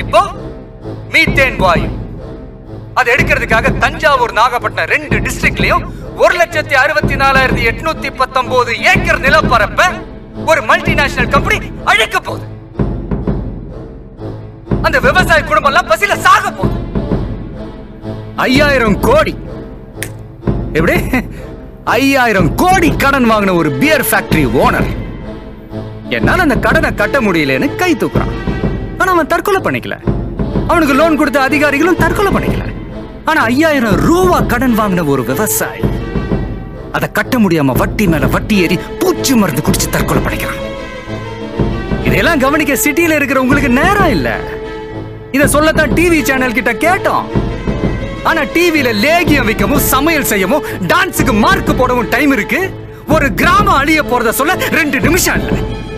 இப்போ மீத்தேன் வாயு அதை எடுக்கிறதுக்காக தஞ்சாவூர் நாகப்பட்டினம் ரெண்டு டிஸ்ட்ரிக்ட்லயும் ஒரு லட்சத்தி அறுபத்தி நாலாயிரத்தி எட்நூத்தி பத்தொன்பது ஏக்கர் நிலப்பரப்ப ஒரு மல்டிநேஷனல் கம்பெனி அழிக்க போகுது அந்த விவசாய குடும்பம் எல்லாம் பசியில சாக போகுது ஐயாயிரம் கோடி எப்படி ஐயாயிரம் கோடி கடன் வாங்கின ஒரு பியர் ஃபேக்டரி ஓனர் என்னால அந்த கடனை கட்ட முடியலன்னு கை தூக்குறான் ஆனா அவன் தற்கொலை பண்ணிக்கல அவனுக்கு லோன் கொடுத்த அதிகாரிகளும் தற்கொலை பண்ணிக்கல ஆனா ஐயாயிரம் ரூபா கடன் வாங்கின ஒரு விவசாயி அதை கட்ட முடியாம வட்டி மேல வட்டி ஏறி பூச்சி மருந்து குடிச்சு தற்கொலை பண்ணிக்கிறான் இதையெல்லாம் கவனிக்க சிட்டியில இருக்கிற உங்களுக்கு நேரம் இல்ல இத சொல்லத்தான் டிவி சேனல் கிட்ட கேட்டோம் ஆனா டிவில லேகியம் விற்கவும் சமையல் செய்யவும் டான்ஸுக்கு மார்க் போடவும் டைம் இருக்கு ஒரு கிராமம் அழிய போறத சொல்ல ரெண்டு நிமிஷம் இல்ல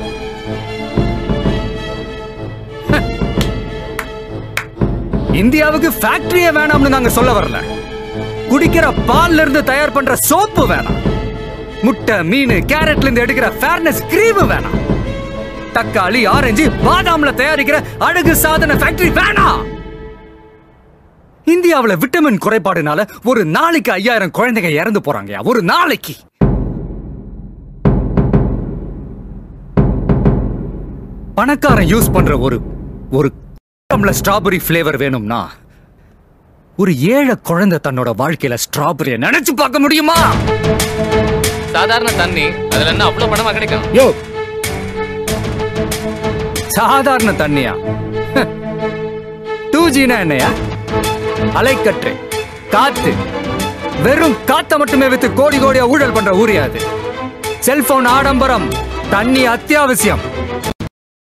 இந்தியாவுக்கு ஃபேக்டரியே வேணாம்னு நாங்க சொல்ல வரல குடிக்கிற பால்ல இருந்து தயார் பண்ற சோப்பு வேணாம் முட்டை மீன் கேரட்ல இருந்து எடுக்கிற ஃபேர்னஸ் கிரீம் வேணாம் தக்காளி ஆரஞ்சு பாதாம்ல தயாரிக்கிற அழகு சாதன ஃபேக்டரி வேணாம் இந்தியாவுல விட்டமின் குறைபாடுனால ஒரு நாளைக்கு ஐயாயிரம் குழந்தைங்க இறந்து போறாங்கயா ஒரு நாளைக்கு பணக்காரன் யூஸ் பண்ற ஒரு ஒரு ஸ்ட்ராபெரி ஃபிளேவர் வேணும்னா ஒரு ஏழை குழந்தை தன்னோட வாழ்க்கையில ஸ்ட்ராபெரிய நினைச்சு பார்க்க முடியுமா சாதாரண தண்ணி அதுல என்ன அவ்வளவு பணமா கிடைக்கும் யோ சாதாரண தண்ணியா டூ ஜினா என்னையா அலைக்கற்றை காத்து வெறும் காத்த மட்டுமே வித்து கோடி கோடியா ஊழல் பண்ற ஊரியா அது செல்போன் ஆடம்பரம் தண்ணி அத்தியாவசியம்